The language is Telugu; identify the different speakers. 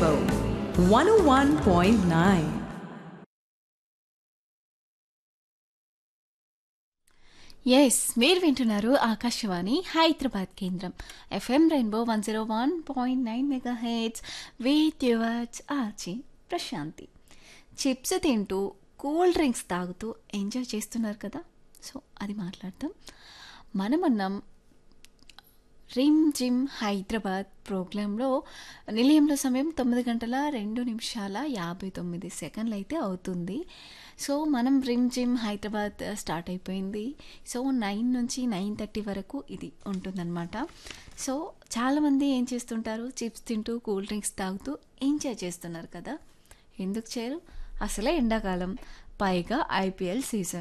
Speaker 1: Rainbow 101.9.
Speaker 2: ఎస్ మీరు వింటున్నారు ఆకాశవాణి హైదరాబాద్ కేంద్రం FM rainbow one zero one point nine mega heads with yours Aachi Prashanti chips తింటూ కూల్ డ్రింక్స్ తాగుతూ ఎంజాయ్ చేస్తున్నారు కదా సో అది మాట్లాడతాం మనమన్నాం రిమ్ జిమ్ హైదరాబాద్ ప్రోగ్రాంలో నిలయంలో సమయం తొమ్మిది గంటల రెండు నిమిషాల యాభై తొమ్మిది సెకండ్లు అయితే అవుతుంది సో మనం రిమ్ జిమ్ హైదరాబాద్ స్టార్ట్ అయిపోయింది సో నైన్ నుంచి నైన్ థర్టీ వరకు ఇది ఉంటుందన్నమాట సో చాలామంది ఏం చేస్తుంటారు చిప్స్ తింటూ కూల్ డ్రింక్స్ తాగుతూ ఎంజాయ్ చేస్తున్నారు కదా ఎందుకు చేయరు అసలే ఎండాకాలం పైగా ఐపీఎల్ సీజన్